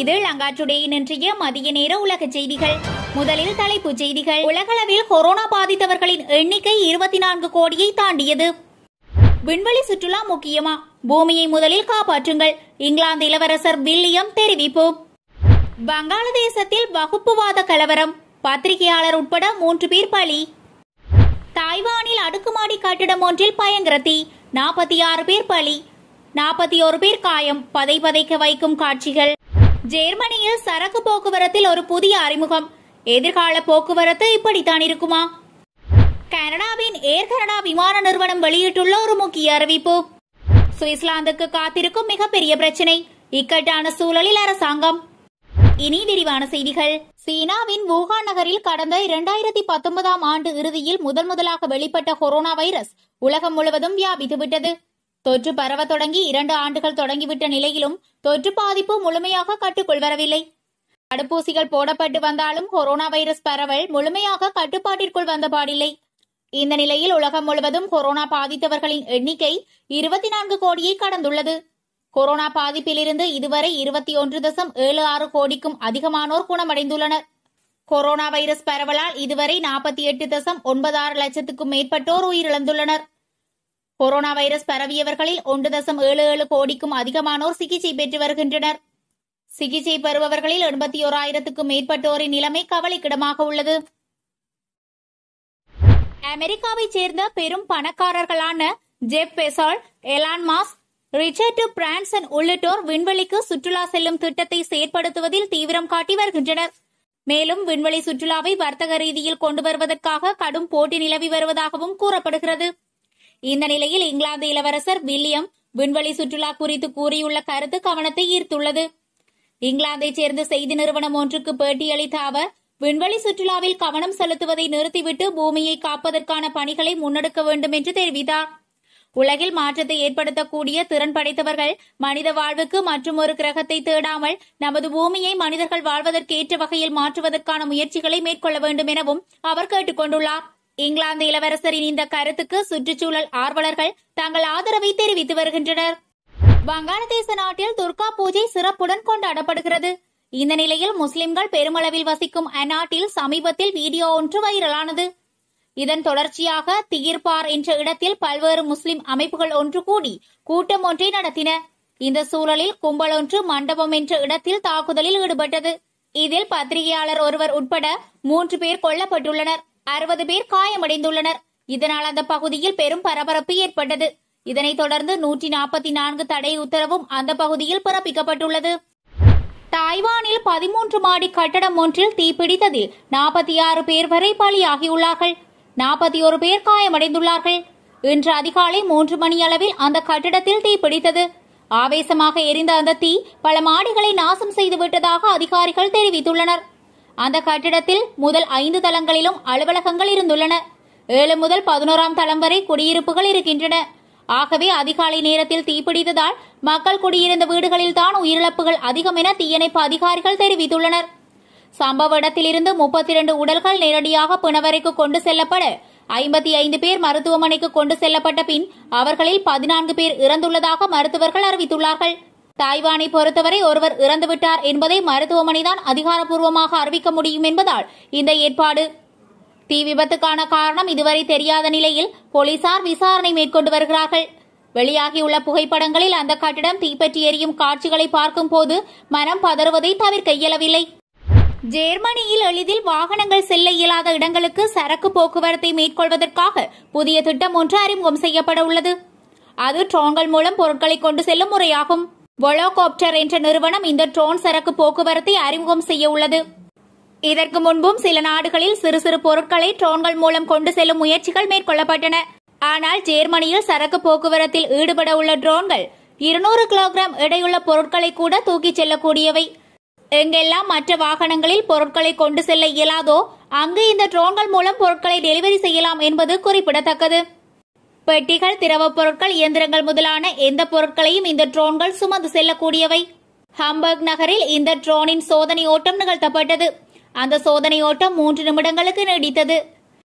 இது லங்கா டுடேயின் இன்றைய மதிய நேர உலக செய்திகள் முதலில் தலைப்புச் செய்திகள் உலகளவில் கொரோனா பாதித்தவர்களின் எண்ணிக்கை இருபத்தி நான்கு கோடியை தாண்டியது விண்வெளி சுற்றுலா முக்கியமா பூமியை முதலில் காப்பாற்றுங்கள் இங்கிலாந்து இளவரசர் வில்லியம் தெரிவிப்பு வங்காளதேசத்தில் வகுப்புவாத கலவரம் பத்திரிகையாளர் உட்பட மூன்று பேர் பலி தாய்வானில் அடுக்குமாடி கட்டிடம் ஒன்றில் பயங்கர தீ நாற்பத்தி ஆறு பேர் பலி நாற்பத்தி ஒரு பேர் காயம் பதை பதைக்க வைக்கும் காட்சிகள் ஜெர்மனியில் சரக்கு போக்குவரத்தில் ஒரு புதிய அறிமுகம் எதிர்கால போக்குவரத்து இப்படித்தான் இருக்குமா கனடாவின் ஏர் கனடா விமான நிறுவனம் வெளியிட்டுள்ள ஒரு முக்கிய அறிவிப்பு சுவிட்சர்லாந்துக்கு காத்திருக்கும் மிகப்பெரிய பிரச்சினை இக்கட்டான சூழலில் அரசாங்கம் இனி விரிவான செய்திகள் சீனாவின் வூகான் நகரில் கடந்த இரண்டாயிரத்தி பத்தொன்பதாம் ஆண்டு இறுதியில் முதன் முதலாக வெளிப்பட்ட கொரோனா வைரஸ் உலகம் முழுவதும் வியாபித்துவிட்டது தொற்று பரவ தொடங்கி இரண்டு ஆண்டுகள் தொடங்கிவிட்ட நிலையிலும் தொற்று பாதிப்பு முழுமையாக கட்டுக்குள் வரவில்லை தடுப்பூசிகள் போடப்பட்டு வந்தாலும் கொரோனா வைரஸ் பரவல் முழுமையாக கட்டுப்பாட்டிற்குள் வந்த பாடில்லை இந்த நிலையில் உலகம் முழுவதும் கொரோனா பாதித்தவர்களின் எண்ணிக்கை இருபத்தி நான்கு கோடியை கடந்துள்ளது கொரோனா பாதிப்பிலிருந்து இதுவரை இருபத்தி ஒன்று தசம் ஏழு ஆறு கோடிக்கும் அதிகமானோர் குணமடைந்துள்ளனர் கொரோனா வைரஸ் பரவலால் இதுவரை நாற்பத்தி எட்டு தசம் ஒன்பது ஆறு லட்சத்துக்கும் மேற்பட்டோர் உயிரிழந்துள்ளனர் கொரோனா வைரஸ் பரவியவர்களில் ஒன்று தசம் ஏழு ஏழு கோடிக்கும் அதிகமானோர் சிகிச்சை பெற்று வருகின்றனர் சிகிச்சை பெறுபவர்களில் எண்பத்தி ஓராயிரத்துக்கும் மேற்பட்டோரின் நிலைமை கவலைக்கிடமாக உள்ளது அமெரிக்காவைச் சேர்ந்த பெரும் பணக்காரர்களான Jeff Bezos Elon Musk Richard Branson உள்ளிட்டோர் விண்வெளிக்கு சுற்றுலா செல்லும் திட்டத்தை செயற்படுத்துவதில் தீவிரம் காட்டி வருகின்றனர் மேலும் விண்வெளி சுற்றுலாவை வர்த்தக ரீதியில் கொண்டு வருவதற்காக கடும் போட்டி நிலவி வருவதாகவும் கூறப்படுகிறது இந்த நிலையில் இங்கிலாந்து இளவரசர் வில்லியம் விண்வெளி சுற்றுலா குறித்து கூறியுள்ள கருத்து கவனத்தை ஈர்த்துள்ளது இங்கிலாந்தைச் சேர்ந்த செய்தி நிறுவனம் ஒன்றுக்கு பேட்டியளித்த அவர் விண்வெளி சுற்றுலாவில் கவனம் செலுத்துவதை நிறுத்திவிட்டு பூமியை காப்பதற்கான பணிகளை முன்னெடுக்க வேண்டும் என்று தெரிவித்தார் உலகில் மாற்றத்தை ஏற்படுத்தக்கூடிய திறன் படைத்தவர்கள் மனித வாழ்வுக்கு மற்றும் ஒரு கிரகத்தை தேடாமல் நமது பூமியை மனிதர்கள் வாழ்வதற்கேற்ற வகையில் மாற்றுவதற்கான முயற்சிகளை மேற்கொள்ள வேண்டும் எனவும் அவர் கேட்டுக் கொண்டுள்ளார் இங்கிலாந்து இளவரசரின் இந்த கருத்துக்கு சுற்றுச்சூழல் ஆர்வலர்கள் தங்கள் ஆதரவை தெரிவித்து வருகின்றனர் வங்காளதேச நாட்டில் துர்கா பூஜை சிறப்புடன் கொண்டாடப்படுகிறது இந்த நிலையில் முஸ்லிம்கள் பெருமளவில் வசிக்கும் அந்நாட்டில் சமீபத்தில் வீடியோ ஒன்று வைரலானது இதன் தொடர்ச்சியாக திகிர்பார் என்ற இடத்தில் பல்வேறு முஸ்லிம் அமைப்புகள் ஒன்று கூடி கூட்டம் ஒன்றை நடத்தின இந்த சூழலில் கும்பல் ஒன்று மண்டபம் என்ற இடத்தில் தாக்குதலில் ஈடுபட்டது இதில் பத்திரிகையாளர் ஒருவர் உட்பட மூன்று பேர் கொல்லப்பட்டுள்ளனர் அறுபது பேர் காயமடைந்துள்ளனர் இதனால் அந்த பகுதியில் பெரும் பரபரப்பு ஏற்பட்டது இதனைத் தொடர்ந்து நூற்றி நாற்பத்தி நான்கு தடை உத்தரவும் அந்த பகுதியில் பிறப்பிக்கப்பட்டுள்ளது தாய்வானில் பதிமூன்று மாடி கட்டடம் ஒன்றில் தீப்பிடித்ததில் நாற்பத்தி ஆறு பேர் வரை பலியாகியுள்ளார்கள் நாற்பத்தி ஒரு பேர் காயமடைந்துள்ளார்கள் இன்று அதிகாலை மூன்று மணி அளவில் அந்த கட்டிடத்தில் தீப்பிடித்தது ஆவேசமாக எரிந்த அந்த தீ பல மாடிகளை நாசம் செய்து விட்டதாக அதிகாரிகள் தெரிவித்துள்ளனர் அந்த கட்டிடத்தில் முதல் ஐந்து தளங்களிலும் அலுவலகங்கள் இருந்துள்ளன ஏழு முதல் பதினோராம் தளம் வரை குடியிருப்புகள் இருக்கின்றன ஆகவே அதிகாலை நேரத்தில் தீப்பிடித்ததால் மக்கள் குடியிருந்த வீடுகளில் தான் உயிரிழப்புகள் அதிகம் என தீயணைப்பு அதிகாரிகள் தெரிவித்துள்ளனர் சம்பவ இடத்திலிருந்து முப்பத்தி இரண்டு உடல்கள் நேரடியாக பிணவரைக்கு கொண்டு செல்லப்பட ஐம்பத்தி ஐந்து பேர் மருத்துவமனைக்கு கொண்டு செல்லப்பட்ட பின் அவர்களில் பதினான்கு பேர் இறந்துள்ளதாக மருத்துவர்கள் அறிவித்துள்ளார்கள் தாய்வானை பொறுத்தவரை ஒருவர் இறந்துவிட்டார் என்பதை மருத்துவமனைதான் அதிகாரப்பூர்வமாக அறிவிக்க முடியும் என்பதால் இந்த ஏற்பாடு தீ விபத்துக்கான காரணம் இதுவரை தெரியாத நிலையில் போலீசார் விசாரணை மேற்கொண்டு வருகிறார்கள் வெளியாகியுள்ள புகைப்படங்களில் அந்த கட்டிடம் தீப்பற்றி எரியும் காட்சிகளை பார்க்கும் போது மனம் பதறுவதை தவிர்க்க இயலவில்லை ஜெர்மனியில் எளிதில் வாகனங்கள் செல்ல இயலாத இடங்களுக்கு சரக்கு போக்குவரத்தை மேற்கொள்வதற்காக புதிய திட்டம் ஒன்று அறிமுகம் செய்யப்பட உள்ளது அது ட்ரோன்கள் மூலம் பொருட்களை கொண்டு செல்லும் முறையாகும் வொலோகாப்டர் என்ற நிறுவனம் இந்த ட்ரோன் சரக்கு போக்குவரத்தை அறிமுகம் செய்ய உள்ளது இதற்கு முன்பும் சில நாடுகளில் சிறு சிறு பொருட்களை ட்ரோன்கள் மூலம் கொண்டு செல்லும் முயற்சிகள் மேற்கொள்ளப்பட்டன ஆனால் ஜெர்மனியில் சரக்கு போக்குவரத்தில் ஈடுபட உள்ள ட்ரோன்கள் இருநூறு கிலோகிராம் எடையுள்ள பொருட்களை கூட தூக்கிச் செல்லக்கூடியவை எங்கெல்லாம் மற்ற வாகனங்களில் பொருட்களை கொண்டு செல்ல இயலாதோ அங்கு இந்த ட்ரோன்கள் மூலம் பொருட்களை டெலிவரி செய்யலாம் என்பது குறிப்பிடத்தக்கது பெட்டிகள் திரவப் பொருட்கள் இயந்திரங்கள் முதலான எந்த பொருட்களையும் இந்த ட்ரோன்கள் சுமந்து செல்லக்கூடியவை ஹம்பர்க் நகரில் இந்த ட்ரோனின் சோதனை ஓட்டம் நிகழ்த்தப்பட்டது அந்த சோதனை ஓட்டம் மூன்று நிமிடங்களுக்கு நீடித்தது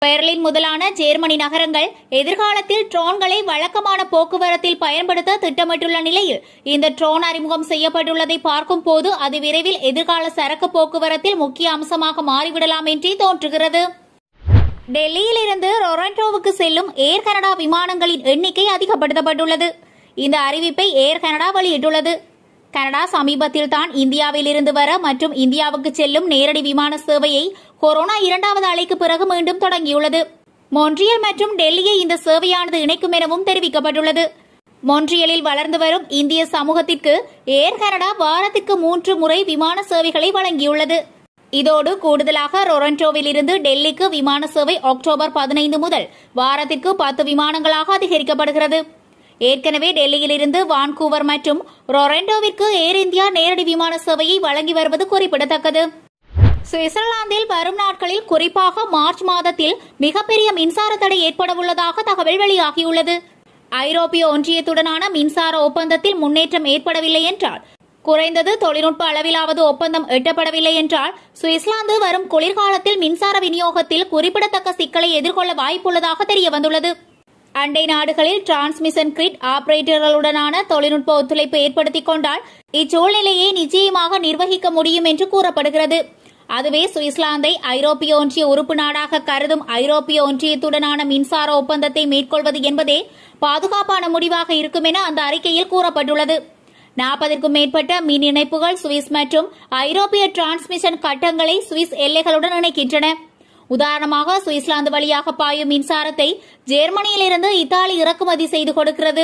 பெர்லின் முதலான ஜெர்மனி நகரங்கள் எதிர்காலத்தில் ட்ரோன்களை வழக்கமான போக்குவரத்தில் பயன்படுத்த திட்டமிட்டுள்ள நிலையில் இந்த ட்ரோன் அறிமுகம் செய்யப்பட்டுள்ளதை பார்க்கும் போது அது விரைவில் எதிர்கால சரக்கு போக்குவரத்தில் முக்கிய அம்சமாக மாறிவிடலாம் என்றே தோன்றுகிறது டெல்லியிலிருந்து ரொரண்டோவுக்கு செல்லும் ஏர் கனடா விமானங்களின் எண்ணிக்கை அதிகப்படுத்தப்பட்டுள்ளது இந்த அறிவிப்பை ஏர் கனடா வெளியிட்டுள்ளது கனடா சமீபத்தில் தான் இந்தியாவில் இருந்து வர மற்றும் இந்தியாவுக்கு செல்லும் நேரடி விமான சேவையை கொரோனா இரண்டாவது அலைக்கு பிறகு மீண்டும் தொடங்கியுள்ளது மொன்றியல் மற்றும் டெல்லியை இந்த சேவையானது இணைக்கும் எனவும் தெரிவிக்கப்பட்டுள்ளது மொன்றியலில் வளர்ந்து வரும் இந்திய சமூகத்திற்கு ஏர் கனடா வாரத்திற்கு மூன்று முறை விமான சேவைகளை வழங்கியுள்ளது இதோடு கூடுதலாக ரொரண்டோவில் இருந்து டெல்லிக்கு விமான சேவை அக்டோபர் பதினைந்து முதல் வாரத்திற்கு பத்து விமானங்களாக அதிகரிக்கப்படுகிறது ஏற்கனவே டெல்லியிலிருந்து வான்கூவர் மற்றும் ரொரண்டோவிற்கு ஏர் இந்தியா நேரடி விமான சேவையை வழங்கி வருவது குறிப்பிடத்தக்கது சுவிட்சர்லாந்தில் வரும் நாட்களில் குறிப்பாக மார்ச் மாதத்தில் மிகப்பெரிய மின்சார தடை ஏற்படவுள்ளதாக தகவல் வெளியாகியுள்ளது ஐரோப்பிய ஒன்றியத்துடனான மின்சார ஒப்பந்தத்தில் முன்னேற்றம் ஏற்படவில்லை என்றால் குறைந்தது தொழில்நுட்ப அளவிலாவது ஒப்பந்தம் எட்டப்படவில்லை என்றால் சுவிட்சர்லாந்து வரும் குளிர்காலத்தில் மின்சார விநியோகத்தில் குறிப்பிடத்தக்க சிக்கலை எதிர்கொள்ள வாய்ப்புள்ளதாக தெரியவந்துள்ளது அண்டை நாடுகளில் டிரான்ஸ்மிஷன் கிரிட் ஆபரேட்டர்களுடனான தொழில்நுட்ப ஒத்துழைப்பு ஏற்படுத்திக் கொண்டால் இச்சூழ்நிலையை நிச்சயமாக நிர்வகிக்க முடியும் என்று கூறப்படுகிறது அதுவே சுவிட்சர்லாந்தை ஐரோப்பிய ஒன்றிய உறுப்பு நாடாக கருதும் ஐரோப்பிய ஒன்றியத்துடனான மின்சார ஒப்பந்தத்தை மேற்கொள்வது என்பதே பாதுகாப்பான முடிவாக இருக்கும் என அந்த அறிக்கையில் கூறப்பட்டுள்ளது நாற்பதற்கும் மேற்பட்ட மின் இணைப்புகள் சுவிஸ் மற்றும் ஐரோப்பிய டிரான்ஸ்மிஷன் கட்டங்களை சுவிஸ் எல்லைகளுடன் இணைக்கின்றன உதாரணமாக சுவிட்சர்லாந்து வழியாக பாயும் மின்சாரத்தை ஜெர்மனியிலிருந்து இத்தாலி இறக்குமதி செய்து கொடுக்கிறது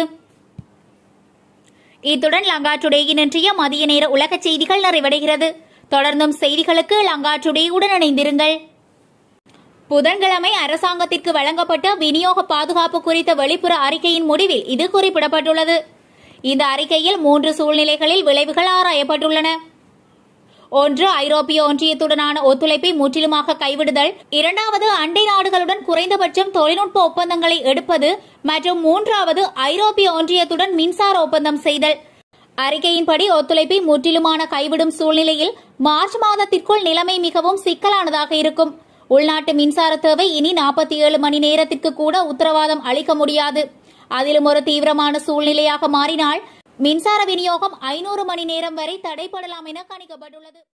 இத்துடன் லங்கா டுடேயின் இன்றைய மதிய நேர உலக செய்திகள் நிறைவடைகிறது தொடர்ந்தும் செய்திகளுக்கு லங்கா டுடேயுடன் இணைந்திருங்கள் புதன்கிழமை அரசாங்கத்திற்கு வழங்கப்பட்ட விநியோக பாதுகாப்பு குறித்த வெளிப்புற அறிக்கையின் முடிவில் இது குறிப்பிடப்பட்டுள்ளது இந்த அறிக்கையில் மூன்று சூழ்நிலைகளில் விளைவுகள் ஆராயப்பட்டுள்ளன ஒன்று ஐரோப்பிய ஒன்றியத்துடனான ஒத்துழைப்பை முற்றிலுமாக கைவிடுதல் இரண்டாவது அண்டை நாடுகளுடன் குறைந்தபட்சம் தொழில்நுட்ப ஒப்பந்தங்களை எடுப்பது மற்றும் மூன்றாவது ஐரோப்பிய ஒன்றியத்துடன் மின்சார ஒப்பந்தம் செய்தல் அறிக்கையின்படி ஒத்துழைப்பை முற்றிலுமான கைவிடும் சூழ்நிலையில் மார்ச் மாதத்திற்குள் நிலைமை மிகவும் சிக்கலானதாக இருக்கும் உள்நாட்டு மின்சார தேவை இனி நாற்பத்தி ஏழு மணி நேரத்திற்கு கூட உத்தரவாதம் அளிக்க முடியாது அதிலும் ஒரு தீவிரமான சூழ்நிலையாக மாறினால் மின்சார விநியோகம் ஐநூறு மணி நேரம் வரை தடைப்படலாம் என கணிக்கப்பட்டுள்ளது